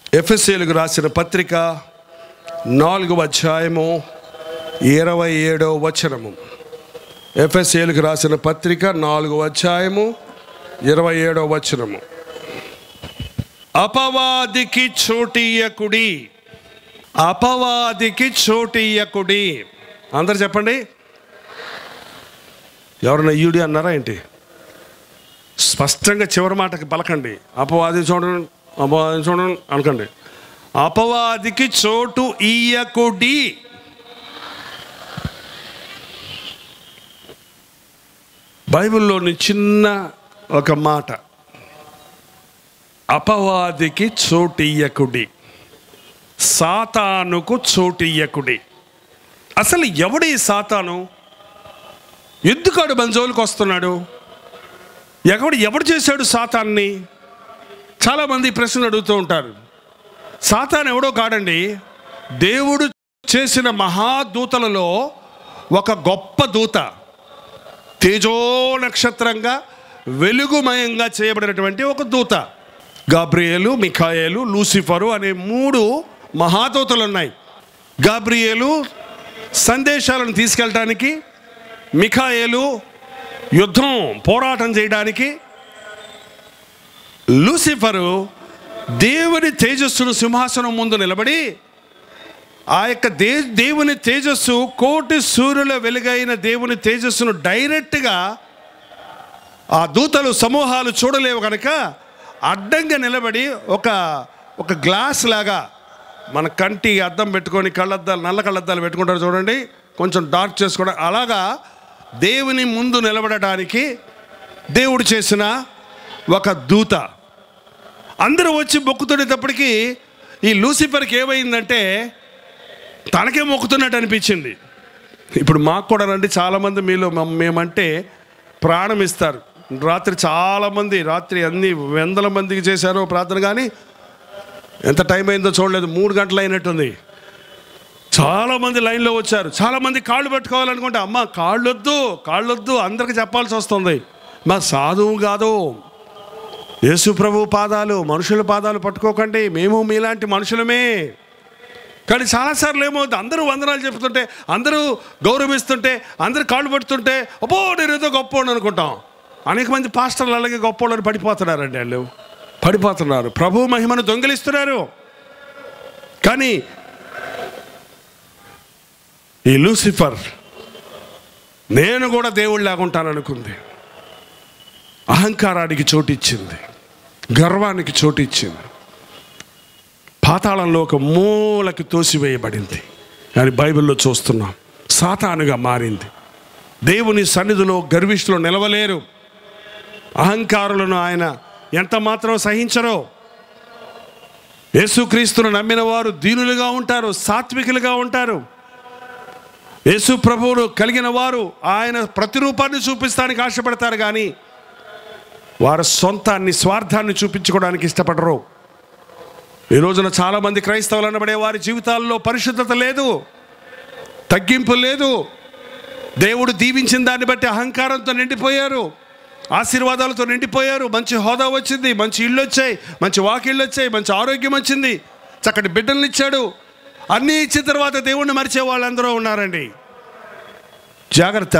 ఎఫ్ఎస్సీలకు రాసిన పత్రిక నాలుగవ అధ్యాయము ఇరవై ఏడవ వచనము ఎఫ్ఎస్సీలకు రాసిన పత్రిక నాలుగవ అధ్యాయము ఇరవై ఏడవ వచనము అపవాదికి చోటీయకుడి అపవాదికి చోటీయకుడి అందరు చెప్పండి ఎవరన్నా ఈయుడి అన్నారా ఏంటి స్పష్టంగా చివరి మాటకి పలకండి అపవాది చూడండి అపవాది చూడండి అనకండి అపవాదికి చోటు ఇయ్యకుడి బైబిల్లోని చిన్న ఒక మాట అపవాదికి చోటియ్యకుడి సాతానుకు చోటియ్యకుడి అసలు ఎవడు ఈ సాతాను ఎందుకాడు మన జోలికి వస్తున్నాడు ఎవడు ఎవడు చేశాడు సాతాన్ని చాలామంది ఈ ప్రశ్నలు అడుగుతూ ఉంటారు సాతాన్ ఎవడో కాడండి దేవుడు చేసిన మహాదూతలలో ఒక గొప్ప దూత తేజో నక్షత్రంగా వెలుగుమయంగా చేయబడినటువంటి ఒక దూత గాబ్రియేలు మిఖాయేలు లూసిఫరు అనే మూడు మహాదూతలు ఉన్నాయి గాబ్రియేలు సందేశాలను తీసుకెళ్ళటానికి మిఖాయేలు యుద్ధం పోరాటం చేయడానికి లూసిఫరు దేవుని తేజస్సును సింహాసనం ముందు నిలబడి ఆ యొక్క దే దేవుని తేజస్సు కోటి సూర్యుల వెలుగైన దేవుని తేజస్సును డైరెక్ట్గా ఆ దూతలు సమూహాలు చూడలేవు కనుక అడ్డంగా నిలబడి ఒక ఒక గ్లాస్ లాగా మన కంటి అద్దం పెట్టుకొని కళ్ళద్దాలు నల్ల కళ్ళద్దాలు పెట్టుకుంటారు చూడండి కొంచెం డార్క్ చేసుకోవడం అలాగా దేవుని ముందు నిలబడటానికి దేవుడు చేసిన ఒక దూత అందరూ వచ్చి మొక్కుతునేటప్పటికీ ఈ లూసిఫర్కి ఏమైందంటే తనకే మొక్కుతున్నట్టు అనిపించింది ఇప్పుడు మాకు కూడా రండి చాలామంది మీలో మమ్- మేమంటే ప్రాణం ఇస్తారు రాత్రి చాలామంది రాత్రి అన్ని వందల మందికి చేశారో ప్రార్థన కానీ ఎంత టైం అయిందో చూడలేదు మూడు గంటలు అయినట్టుంది చాలామంది లైన్లో వచ్చారు చాలామంది కాళ్ళు పెట్టుకోవాలనుకుంటే అమ్మ కాళ్ళొద్దు కాళ్ళొద్దు అందరికి చెప్పాల్సి వస్తుంది మా సాధువు కాదు యేసు ప్రభు పాదాలు మనుషుల పాదాలు పట్టుకోకండి మేము మీలాంటి మనుషులమే కానీ చాలాసార్లు ఏమవుతుంది అందరూ వందనాలు చెప్తుంటే అందరూ గౌరవిస్తుంటే అందరూ కాళ్ళు పెడుతుంటే అబ్బో నేను ఏదో గొప్ప అనుకుంటాం అనేక మంది పాస్టర్లు అలాగే గొప్ప పడిపోతున్నారండి వాళ్ళు పడిపోతున్నారు ప్రభు మహిమను దొంగిలిస్తున్నారు కానీ ఈ లూసిఫర్ నేను కూడా దేవుళ్ళలాగా ఉంటాననుకుంది అహంకారానికి చోటిచ్చింది గర్వానికి చోటిచ్చింది పాతాళంలో ఒక మూలకి తోసివేయబడింది అని బైబిల్లో చూస్తున్నాం సాతానుగా మారింది దేవుని సన్నిధిలో గర్విష్ఠులు నిలవలేరు అహంకారులను ఆయన ఎంత మాత్రం సహించరో యేసుక్రీస్తును నమ్మిన వారు దీనులుగా ఉంటారు సాత్వికులుగా ఉంటారు యేసు ప్రభువును కలిగిన వారు ఆయన ప్రతిరూపాన్ని చూపిస్తానికి ఆశపడతారు కానీ వారి సొంతాన్ని స్వార్థాన్ని చూపించుకోవడానికి ఇష్టపడరు ఈ రోజున చాలామంది క్రైస్తవులు అనబడే వారి జీవితాల్లో పరిశుద్ధత లేదు తగ్గింపు లేదు దేవుడు దీవించిన దాన్ని బట్టి అహంకారంతో నిండిపోయారు ఆశీర్వాదాలతో నిండిపోయారు మంచి హోదా వచ్చింది మంచి ఇళ్ళు వచ్చాయి మంచి వాకిళ్ళు వచ్చాయి మంచి ఆరోగ్యం వచ్చింది చక్కటి బిడ్డల్ని ఇచ్చాడు అన్నీ ఇచ్చిన తర్వాత దేవుణ్ణి మరిచే వాళ్ళందరూ ఉన్నారండి జాగ్రత్త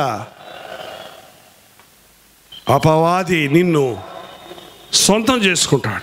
అపవాది నిన్ను సొంతం చేసుకుంటాడు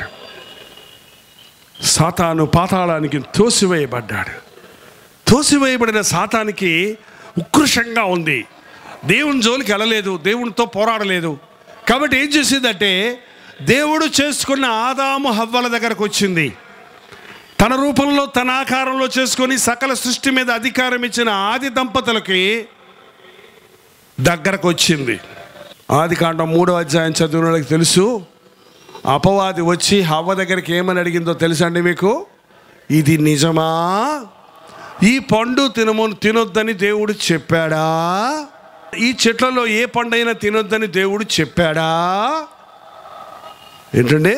సాతాను పాతాళానికి తోసివేయబడ్డాడు తోసివేయబడిన సాతానికి ఉక్రోషంగా ఉంది దేవుని జోలికి వెళ్ళలేదు దేవునితో పోరాడలేదు కాబట్టి ఏం చేసిందంటే దేవుడు చేసుకున్న ఆదాము హవ్వల దగ్గరకు వచ్చింది తన రూపంలో తన ఆకారంలో చేసుకొని సకల సృష్టి మీద అధికారం ఇచ్చిన ఆది దంపతులకి దగ్గరకు వచ్చింది ఆది కాండం మూడో అధ్యాయం చదివిన వాళ్ళకి తెలుసు అపవాది వచ్చి హవ్వ దగ్గరికి ఏమని అడిగిందో తెలుసా అండి మీకు ఇది నిజమా ఈ పండు తినము తినొద్దని దేవుడు చెప్పాడా ఈ చెట్లలో ఏ పండైనా తినొద్దని దేవుడు చెప్పాడా ఏంటండి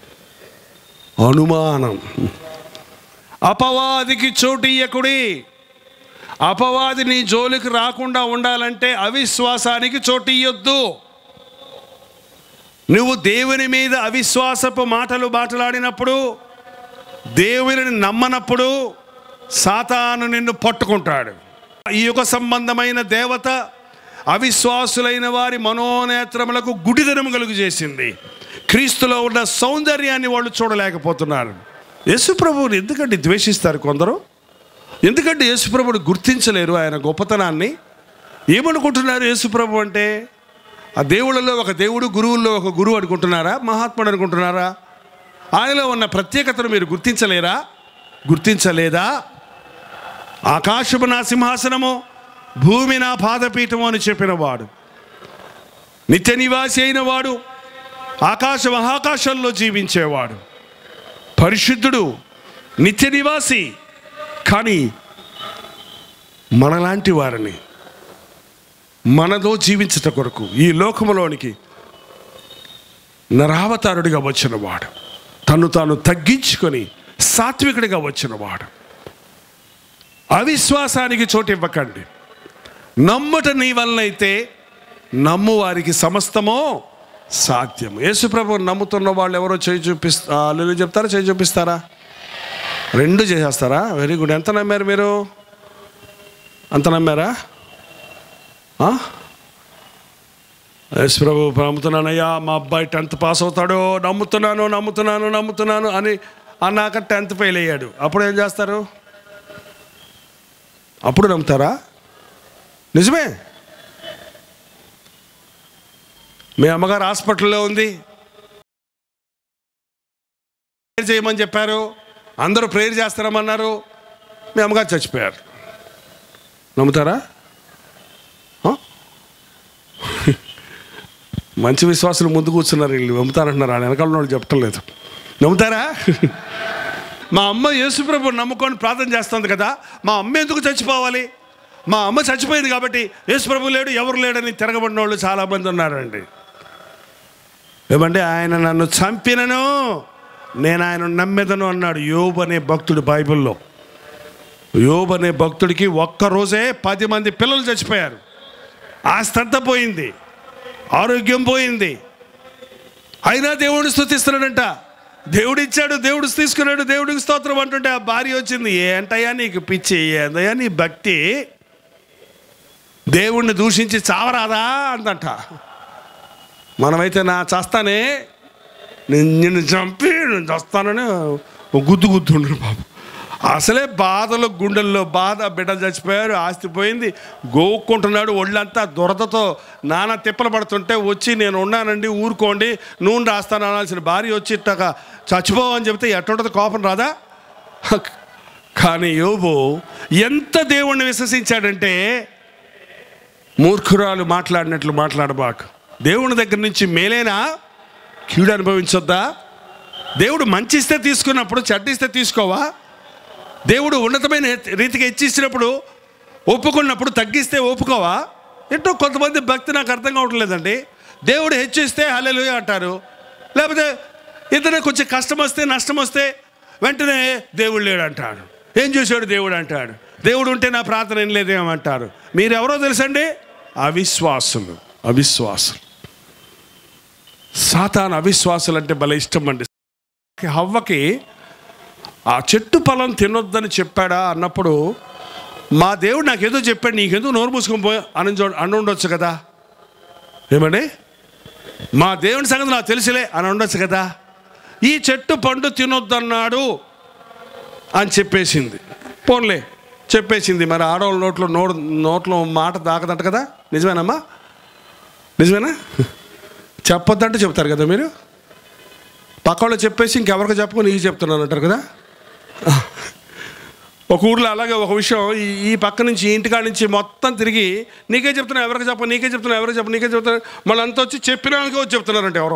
అనుమానం అపవాదికి చోటు ఇయ్యకుడి అపవాది నీ జోలికి రాకుండా ఉండాలంటే అవిశ్వాసానికి చోటు ఇయ్యొద్దు నువ్వు దేవుని మీద అవిశ్వాసపు మాటలు మాట్లాడినప్పుడు దేవుని నమ్మనప్పుడు సాతాను నిన్ను పట్టుకుంటాడు ఈ యుగ సంబంధమైన దేవత అవిశ్వాసులైన వారి మనోనేత్రములకు గుడిదనము కలుగు చేసింది క్రీస్తులో ఉన్న సౌందర్యాన్ని వాళ్ళు చూడలేకపోతున్నారు యేసుప్రభువుని ఎందుకంటే ద్వేషిస్తారు కొందరు ఎందుకంటే యేసుప్రభుని గుర్తించలేరు ఆయన గొప్పతనాన్ని ఏమనుకుంటున్నారు యేసుప్రభు అంటే ఆ దేవుళ్ళలో ఒక దేవుడు గురువుల్లో ఒక గురువు అనుకుంటున్నారా మహాత్ముడు అనుకుంటున్నారా ఆయనలో ఉన్న ప్రత్యేకతను మీరు గుర్తించలేరా గుర్తించలేదా ఆకాశము నా సింహాసనము భూమి నా పాదపీఠము అని చెప్పిన వాడు నిత్య నివాసి అయిన వాడు ఆకాశ మహాకాశంలో జీవించేవాడు పరిశుద్ధుడు నిత్య నివాసి కానీ మనలాంటి వారిని మనలో జీవించట కొరకు ఈ లోకములోనికి నరావతారుడిగా వచ్చినవాడు తను తాను తగ్గించుకొని సాత్వికుడిగా వచ్చినవాడు అవిశ్వాసానికి చోటు ఇవ్వకండి నమ్ముట నీ వలనైతే నమ్ము వారికి సమస్తమో సాధ్యం యేసుప్రభు నమ్ముతున్న వాళ్ళు ఎవరో చేయి చూపిస్తా అల్లు చెప్తారా చేయి చూపిస్తారా రెండు చేసేస్తారా వెరీ గుడ్ ఎంత నమ్మారు మీరు అంత నమ్మారా ఆ? యేసు ప్రభు నమ్ముతున్నానయ్యా మా అబ్బాయి టెన్త్ పాస్ అవుతాడో నమ్ముతున్నాను నమ్ముతున్నాను నమ్ముతున్నాను అని అన్నాక టెన్త్ ఫెయిల్ అయ్యాడు అప్పుడు ఏం చేస్తారు అప్పుడు నమ్ముతారా నిజమే మీ అమ్మగారు హాస్పిటల్లో ఉంది ప్రేయర్ చేయమని చెప్పారు అందరూ ప్రేయర్ చేస్తారమన్నారు మీ అమ్మగారు చచ్చిపోయారు నమ్ముతారా ఆ? మంచి విశ్వాసులు ముందు కూర్చున్నారు వీళ్ళు నమ్ముతారంటున్నారు ఆయన వెనకాల వాళ్ళు చెప్పటం లేదు నమ్ముతారా మా అమ్మ యేసుప్రభు నమ్ముకొని ప్రార్థన చేస్తుంది కదా మా అమ్మ ఎందుకు చచ్చిపోవాలి మా అమ్మ చచ్చిపోయింది కాబట్టి యేసుప్రభు లేడు ఎవరు లేడని తిరగబడిన వాళ్ళు చాలామంది ఉన్నారండి ఏమంటే ఆయన నన్ను చంపినను నేను ఆయన నమ్మెదను అన్నాడు యోబు అనే భక్తుడు బైబిల్లో యోబు అనే భక్తుడికి ఒక్క రోజే పది మంది పిల్లలు చచ్చిపోయారు ఆస్తి అంతా పోయింది ఆరోగ్యం పోయింది అయినా దేవుడిని స్థుతిస్తున్నాడంట దేవుడు ఇచ్చాడు దేవుడు తీసుకున్నాడు దేవుడికి స్తోత్రం అంటుంటే ఆ భార్య వచ్చింది ఏంటయ్యా నీకు పిచ్చి ఏందయ్యా నీ భక్తి దేవుణ్ణి దూషించి చావరాదా అందంట మనమైతే నా చేస్తానే నేను నిన్ను చంపి నేను చస్తానని ఒక గుద్దు గుద్దుండ్రు బాబు అసలే బాధలు గుండెల్లో బాధ బిడ్డలు చచ్చిపోయారు ఆస్తి పోయింది గోక్కుంటున్నాడు ఒళ్ళంతా దురదతో నానా తిప్పలు పడుతుంటే వచ్చి నేను ఉన్నానండి ఊరుకోండి నూనె రాస్తాను అనాల్సిన భార్య వచ్చి ఇట్టక చచ్చిపోవని చెప్తే ఎట్టుంటుంది కోపం రాదా కానీ యోబు ఎంత దేవుణ్ణి విశ్వసించాడంటే మూర్ఖురాలు మాట్లాడినట్లు మాట్లాడబాకు దేవుని దగ్గర నుంచి మేలేనా కీడు అనుభవించొద్దా దేవుడు మంచి ఇస్తే తీసుకున్నప్పుడు చెడ్డిస్తే తీసుకోవా దేవుడు ఉన్నతమైన రీతిగా ఇచ్చిచ్చినప్పుడు ఒప్పుకున్నప్పుడు తగ్గిస్తే ఒప్పుకోవా ఏంటో కొంతమంది భక్తి నాకు అర్థం కావట్లేదండి దేవుడు హెచ్చిస్తే హల్లెలూయ అంటారు లేకపోతే ఇద్దరే కొంచెం కష్టం వస్తే నష్టం వస్తే వెంటనే దేవుడు లేడు అంటాడు ఏం చూశాడు దేవుడు అంటాడు దేవుడు ఉంటే నా ప్రార్థన ఏం లేదేమంటారు మీరెవరో తెలుసండి అవిశ్వాసులు అవిశ్వాసులు సాతాన్ అవిశ్వాసులు అంటే భలే ఇష్టం అండి హవ్వకి ఆ చెట్టు ఫలం తినొద్దని చెప్పాడా అన్నప్పుడు మా దేవుడు నాకేదో చెప్పాడు నీకెందుకు నోరు మూసుకొని పోయి అని చూ అని ఉండొచ్చు కదా ఏమండి మా దేవుని సంగతి నాకు తెలుసులే అని ఉండొచ్చు కదా ఈ చెట్టు పండు తినొద్దన్నాడు అని చెప్పేసింది పోన్లే చెప్పేసింది మరి ఆడవాళ్ళ నోట్లో నోడు నోట్లో మాట దాకదంట కదా నిజమేనమ్మా నిజమేనా చెప్పొద్దంటే చెప్తారు కదా మీరు పక్క వాళ్ళు చెప్పేసి ఇంకెవరికి చెప్పుకొని నీకు చెప్తున్నాను అంటారు కదా ఒక ఊర్లో అలాగే ఒక విషయం ఈ ఈ పక్క నుంచి ఈ ఇంటికాడ నుంచి మొత్తం తిరిగి నీకే చెప్తున్నా ఎవరికి చెప్ప నీకే చెప్తున్నా ఎవరికి చెప్ప నీకే చెప్తున్నా మళ్ళీ అంతా వచ్చి చెప్పిన వాళ్ళకే వచ్చి చెప్తున్నారంటే ఎవరో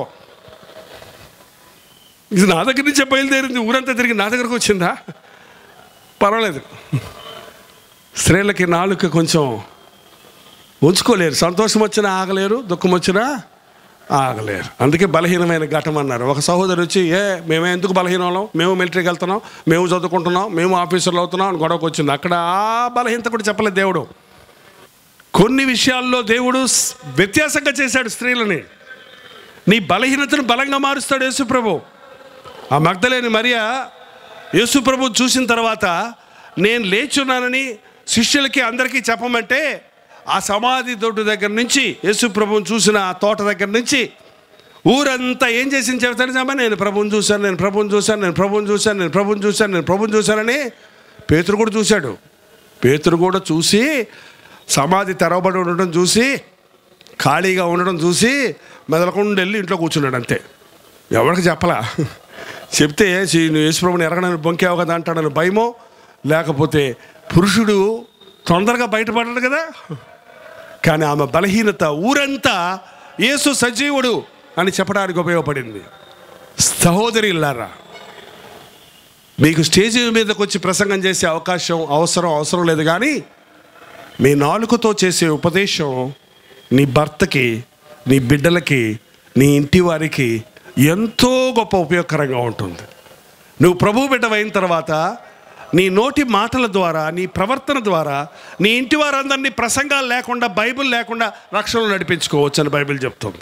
ఇది నా దగ్గర నుంచే బయలుదేరింది ఊరంతా తిరిగి నా దగ్గరకు వచ్చిందా పర్వాలేదు స్త్రీలకి నాలుక కొంచెం ఉంచుకోలేరు సంతోషం వచ్చినా ఆగలేరు దుఃఖం వచ్చినా ఆగలేరు అందుకే బలహీనమైన ఘటం అన్నారు ఒక సహోదరు వచ్చి ఏ మేమే ఎందుకు బలహీనం మేము మిలిటరీకి వెళ్తున్నాం మేము చదువుకుంటున్నాం మేము ఆఫీసర్లు అవుతున్నాం అని గొడవకు వచ్చింది అక్కడ ఆ బలహీనత కూడా చెప్పలేదు దేవుడు కొన్ని విషయాల్లో దేవుడు స్- వ్యత్యాసంగా చేశాడు స్త్రీలని నీ బలహీనతను బలంగా మారుస్తాడు యేసుప్రభు ఆ మగ్ధలేని మరియా యేసు ప్రభు చూసిన తర్వాత నేను లేచున్నానని శిష్యులకి అందరికీ చెప్పమంటే ఆ సమాధి తోట దగ్గర నుంచి యేసు ప్రభువుని చూసిన ఆ తోట దగ్గర నుంచి ఊరంతా ఏం చేసింది చెప్తాను సామా నేను ప్రభుని చూశాను నేను ప్రభుని చూశాను నేను ప్రభుని చూశాను నేను ప్రభుని చూశాను నేను ప్రభుని చూశానని పేతురు కూడా చూశాడు పేతురు కూడా చూసి సమాధి తెరవబడి ఉండడం చూసి ఖాళీగా ఉండడం చూసి మెదలకుండా వెళ్ళి ఇంట్లో కూర్చున్నాడు అంతే ఎవరికి చెప్పలా చెప్తే "సి- నువ్వు యేసుప్రభుని ఎరగడానికి బొంకావు కదా అంటాడని భయమో లేకపోతే పురుషుడు తొందరగా బయటపడ్డాడు కదా కానీ ఆమె బలహీనత ఊరంతా యేసు సజీవుడు అని చెప్పడానికి ఉపయోగపడింది సహోదరి ఇల్లారా మీకు స్టేజ్ మీదకి వచ్చి ప్రసంగం చేసే అవకాశం అవసరం అవసరం లేదు కానీ మీ నాలుకతో చేసే ఉపదేశం నీ భర్తకి నీ బిడ్డలకి నీ ఇంటి వారికి ఎంతో గొప్ప ఉపయోగకరంగా ఉంటుంది నువ్వు ప్రభు బిడ్డవైన తర్వాత నీ నోటి మాటల ద్వారా నీ ప్రవర్తన ద్వారా నీ ఇంటి వారందరినీ ప్రసంగాలు లేకుండా బైబిల్ లేకుండా రక్షణలు నడిపించుకోవచ్చు అని బైబిల్ చెప్తుంది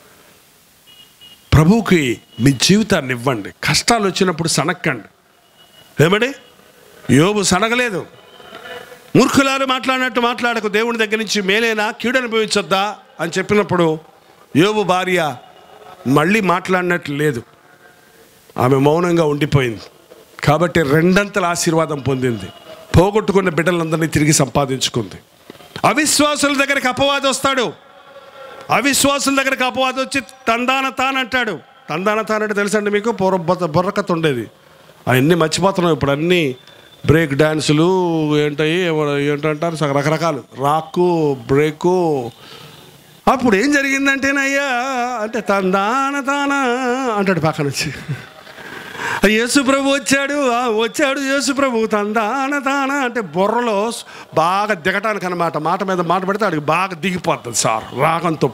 ప్రభువుకి మీ జీవితాన్ని ఇవ్వండి కష్టాలు వచ్చినప్పుడు సనక్కండి ఏమండి యోబు సనగలేదు మూర్ఖులారు మాట్లాడినట్టు మాట్లాడకు దేవుని దగ్గర నుంచి మేలేనా కీడు అనుభవించొద్దా అని చెప్పినప్పుడు యోబు భార్య మళ్ళీ మాట్లాడినట్టు లేదు ఆమె మౌనంగా ఉండిపోయింది కాబట్టి రెండంతల ఆశీర్వాదం పొందింది పోగొట్టుకున్న బిడ్డలందరినీ తిరిగి సంపాదించుకుంది అవిశ్వాసుల దగ్గరికి అపవాదం వస్తాడు అవిశ్వాసుల దగ్గరికి అపవాదం వచ్చి తందాన తానంటాడు తందాన తానంటే తెలుసండి మీకు పూర్వ బొత్త- బుర్రకథ ఉండేది అవన్నీ మర్చిపోతున్నాం ఇప్పుడు అన్నీ బ్రేక్ డ్యాన్సులు ఏంటాయి ఏమో- ఏంటంటారు సగ- రకరకాలు రాకు బ్రేకు అప్పుడు ఏం జరిగిందంటేనయ్యా అంటే తందాన తాన అంటాడు పక్కన వచ్చి ఆ యేసు ప్రభు వచ్చాడు ఆ వచ్చాడు యేసు ప్రభు తందాన తాన అంటే బుర్రలో బాగా దిగటానికి అనమాట మాట మీద మాట పెడితే ఆడికి బాగా దిగిపోతుంది సార్ రాగంతో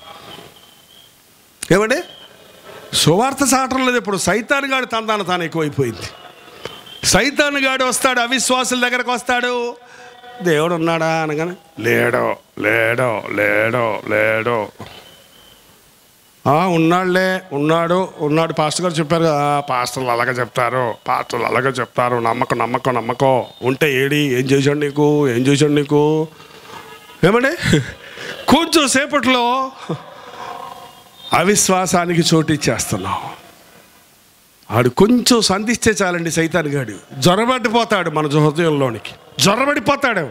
ఏమండి సువార్త సాటం లేదు ఇప్పుడు సైతాన్ గాడు తందాన తాను ఎక్కువైపోయింది సైతాన్ గాడు వస్తాడు అవిశ్వాసుల దగ్గరకు వస్తాడు దేవుడు ఉన్నాడా అనగానే లేడో లేడో లేడో లేడో ఆ, ఉన్నాడులే ఉన్నాడు ఉన్నాడు పాస్టర్ గారు చెప్పారు "ఆ, పాస్టర్లు అలాగే చెప్తారు పాస్టర్లు అలాగే చెప్తారు నమ్మకం నమ్మకం నమ్మకం ఉంటే ఏడి ఏం చేశాడు నీకు ఏం చేశాడు నీకు ఏమండి కొంచెం సేపట్లో అవిశ్వాసానికి చోటు ఇచ్చేస్తున్నాం ఆడు కొంచెం సంధిస్తే చాలండి సైతాన్ గాడు జ్వరబడిపోతాడు మన హృదయంలోనికి జ్వరబడిపోతాడు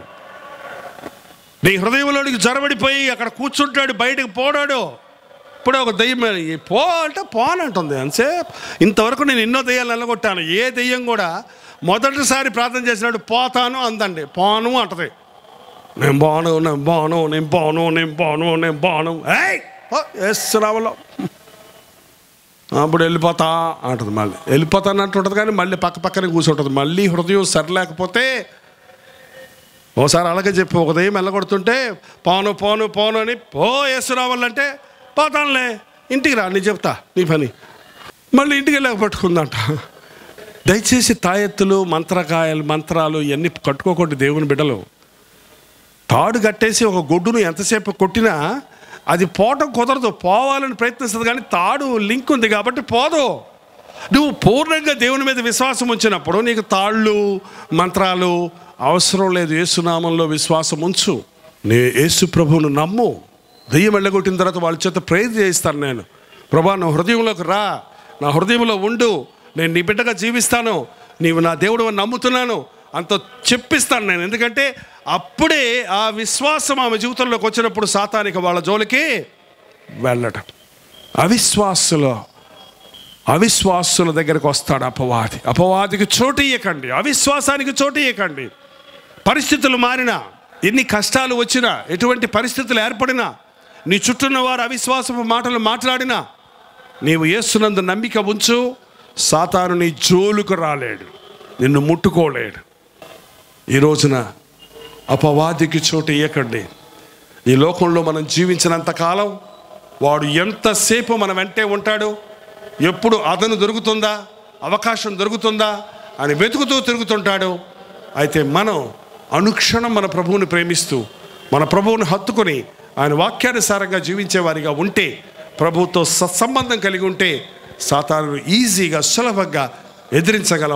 నీ హృదయంలోనికి జ్వరబడిపోయి అక్కడ కూర్చుంటాడు బయటకు పోడాడు ఇప్పుడు ఒక దెయ్యం ఈ పో అంటే పోనంటుంది అంతే ఇంతవరకు నేను ఎన్నో దెయ్యాలు నిలగొట్టాను ఏ దెయ్యం కూడా మొదటిసారి ప్రార్థన చేసినాడు పోతాను అందండి పోను అంటది నేను బాను నేను బాను నేను బాను నేను బాను నేను బాను ఏయ్ వేస్తున్నావులో అప్పుడు వెళ్ళిపోతా అంటుంది మళ్ళీ వెళ్ళిపోతానంటూ ఉంటుంది కానీ మళ్ళీ పక్క పక్కనే కూర్చుంటుంది మళ్ళీ హృదయం సరిలేకపోతే ఓసారి అలాగే చెప్పి ఒక దయ్యం వెళ్ళగొడుతుంటే పోను పోను పోను అని పో వేస్తున్నావాలంటే పోతానులే ఇంటికి రా నీ చెప్తా నీ పని మళ్ళీ ఇంటికి వెళ్ళాక పట్టుకుందంట దయచేసి తాయెత్తులు మంత్రకాయలు మంత్రాలు ఇవన్నీ కట్టుకోకూడదు దేవుని బిడ్డలు తాడు కట్టేసి ఒక గొడ్డును ఎంతసేపు కొట్టినా అది పోవటం కుదరదు పోవాలని ప్రయత్నిస్తుంది కానీ తాడు లింక్ ఉంది కాబట్టి పోదు నువ్వు పూర్ణంగా దేవుని మీద విశ్వాసం ఉంచినప్పుడు నీకు తాళ్ళు మంత్రాలు అవసరం లేదు యేసునామంలో విశ్వాసం ఉంచు నీ యేసు ప్రభువును నమ్ము దెయ్యం వెళ్ళగొట్టిన తర్వాత వాళ్ళ చేత ప్రేర్ చేయిస్తాను నేను ప్రభా నా హృదయంలోకి రా నా హృదయంలో ఉండు నేను నీ బిడ్డగా జీవిస్తాను నీవు నా దేవుడు అని నమ్ముతున్నాను అంత చెప్పిస్తాను నేను ఎందుకంటే అప్పుడే ఆ విశ్వాసం ఆమె జీవితంలోకి వచ్చినప్పుడు సాతానిక వాళ్ళ జోలికి వెళ్ళటం అవిశ్వాసుల అవిశ్వాసుల దగ్గరకు వస్తాడు అపవాది అపవాదికి చోటు ఇయ్యకండి అవిశ్వాసానికి చోటు ఇయ్యకండి పరిస్థితులు మారినా ఎన్ని కష్టాలు వచ్చినా ఎటువంటి పరిస్థితులు ఏర్పడినా నీ చుట్టూన్న వారు అవిశ్వాసపు మాటలు మాట్లాడినా నీవు యేసునందు నమ్మిక ఉంచు సాతాను నీ జోలుకు రాలేడు నిన్ను ముట్టుకోలేడు ఈ రోజున అపవాదికి చోటు ఇయ్యకండి ఈ లోకంలో మనం జీవించినంత కాలం వాడు ఎంతసేపు మన వెంటే ఉంటాడు ఎప్పుడు అదను దొరుకుతుందా అవకాశం దొరుకుతుందా అని వెతుకుతూ తిరుగుతుంటాడు అయితే మనం అనుక్షణం మన ప్రభువుని ప్రేమిస్తూ మన ప్రభువుని హత్తుకొని ఆయన వాక్యానుసారంగా జీవించే వారిగా ఉంటే ప్రభువుతో సత్సంబంధం కలిగి ఉంటే సాతాను ఈజీగా సులభంగా ఎదిరించగలం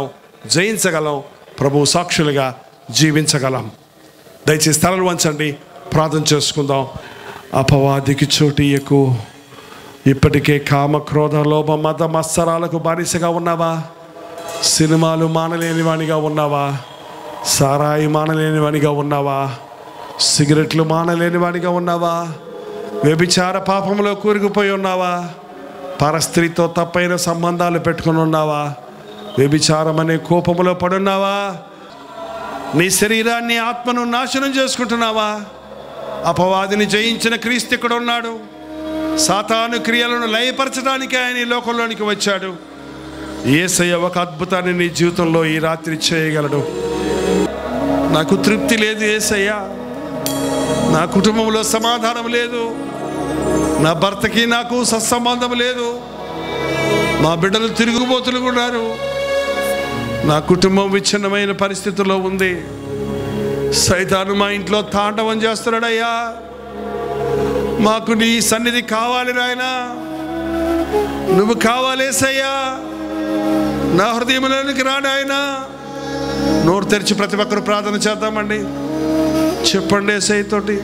జయించగలం ప్రభు సాక్షులుగా జీవించగలం దయచేసి తలలు వంచండి ప్రార్థన చేసుకుందాం అపవాదికి చోటు ఎక్కువ ఇప్పటికే కామ క్రోధ లోభ మత మత్సరాలకు బానిసగా ఉన్నావా సినిమాలు మానలేని వానిగా ఉన్నావా సారాయి మానలేని వానిగా ఉన్నావా సిగరెట్లు మానలేని వానిగా ఉన్నావా వ్యభిచార పాపంలో కూరుకుపోయి ఉన్నావా పరస్త్రీతో తప్పైన సంబంధాలు పెట్టుకుని ఉన్నావా వ్యభిచారం అనే కోపములో పడున్నావా నీ శరీరాన్ని ఆత్మను నాశనం చేసుకుంటున్నావా అపవాదిని జయించిన క్రీస్తు ఇక్కడ ఉన్నాడు సాతాను క్రియలను లయపరచడానికి ఆయన ఈ లోకంలోనికి వచ్చాడు ఏసయ్య ఒక అద్భుతాన్ని నీ జీవితంలో ఈ రాత్రి చేయగలడు నాకు తృప్తి లేదు ఏసయ్య నా కుటుంబంలో సమాధానం లేదు నా భర్తకి నాకు సత్సంబంధం లేదు మా బిడ్డలు తిరుగుబోతులు ఉన్నారు నా కుటుంబం విచ్ఛిన్నమైన పరిస్థితుల్లో ఉంది సైతాను మా ఇంట్లో తాండవం చేస్తున్నాడయ్యా మాకు నీ సన్నిధి కావాలి నాయనా నువ్వు కావాలేసయ్యా నా హృదయంలోనికి రా నాయనా నోరు తెరిచి ప్రతి ఒక్కరు ప్రార్థన చేద్దామండి చెప్పండి ఏసై తోటి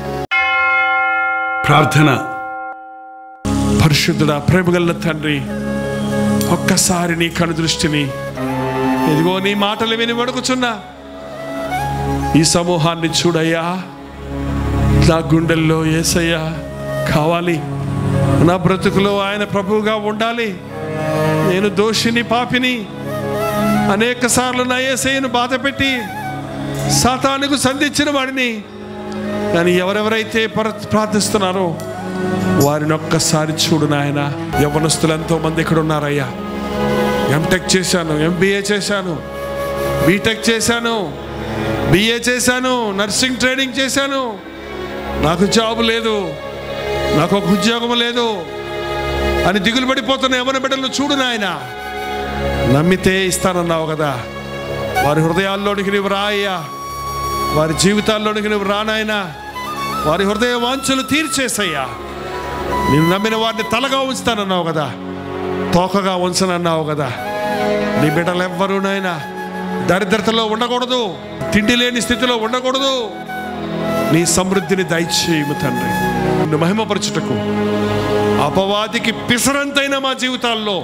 ప్రార్థన పరిశుద్ధుడా ప్రేమగల్ల తండ్రి ఒక్కసారి నీ కనుదృష్టిని ఇదిగో నీ మాటలు విని వడుకుచున్నా ఈ సమూహాన్ని చూడయ్యా నా గుండెల్లో ఏసయ్యా కావాలి నా బ్రతుకులో ఆయన ప్రభువుగా ఉండాలి నేను దోషిని పాపిని అనేక సార్లు నా ఏసయ్యను బాధ పెట్టి సాతానుకు సంధించిన వాడిని కానీ ఎవరెవరైతే పర- ప్రార్థిస్తున్నారో వారిని ఒక్కసారి చూడు నాయన యవనస్తులు ఎంతో మంది ఇక్కడ ఉన్నారయ్యా ఎంటెక్ చేశాను ఎంబీఏ చేశాను బీటెక్ చేశాను బిఏ చేశాను నర్సింగ్ ట్రైనింగ్ చేశాను నాకు జాబ్ లేదు నాకు ఒక ఉద్యోగం లేదు అని దిగులు పడిపోతున్న యవన బిడ్డలను చూడు నాయన నమ్మితే ఇస్తానన్నావు కదా వారి హృదయాల్లోనికి నువ్వు రాయ్యా వారి జీవితాల్లోనికి నువ్వు రానాయనా వారి హృదయ వాంఛలు తీర్చేసయ్యా నేను నమ్మిన వారిని తలగా ఉంచుతానన్నావు కదా తోకగా ఉంచనన్నావు కదా నీ బిడ్డలు ఎవ్వరూ నాయనా దరిద్రతలో ఉండకూడదు తిండి లేని స్థితిలో ఉండకూడదు నీ సమృద్ధిని దయచేయము తండ్రి నిన్ను మహిమపరచుటకు అపవాదికి పిసరంతైన మా జీవితాల్లో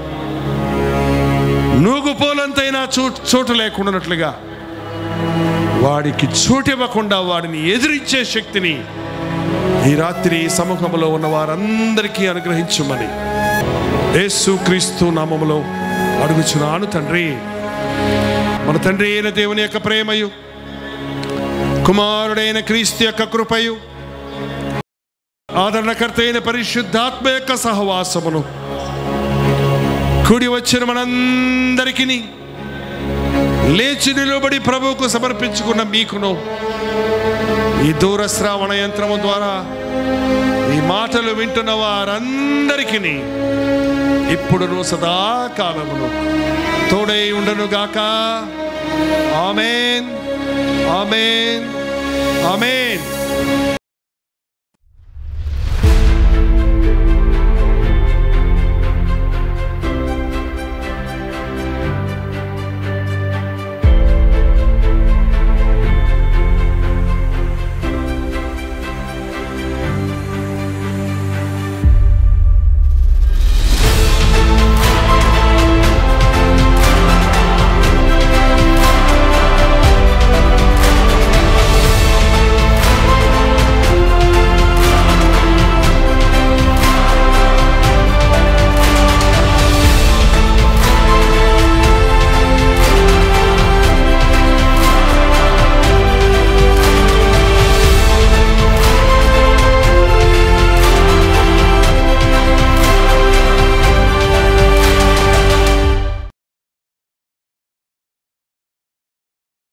నూగు పోలంతైనా చోటు చోటు లేకుండానట్లుగా వాడికి చోటు ఇవ్వకుండా వాడిని ఎదిరించే శక్తిని ఈ రాత్రి ఈ సముఖంలో ఉన్న వారందరికీ అనుగ్రహించమని యేసు క్రీస్తు నామములో అడుగుచున్నాను తండ్రి మన తండ్రి అయిన దేవుని యొక్క ప్రేమయు కుమారుడైన క్రీస్తు యొక్క కృపయు ఆదరణకర్త అయిన పరిశుద్ధాత్మ యొక్క సహవాసమును కూడి వచ్చిన మనందరికీ లేచి నిలబడి ప్రభువుకు సమర్పించుకున్న మీకును ఈ దూర శ్రావణ యంత్రము ద్వారా ఈ మాటలు వింటున్న వారందరికీ ఇప్పుడును సదాకాలమును తోడై ఉండను గాక ఆమెన్ ఆమెన్ ఆమెన్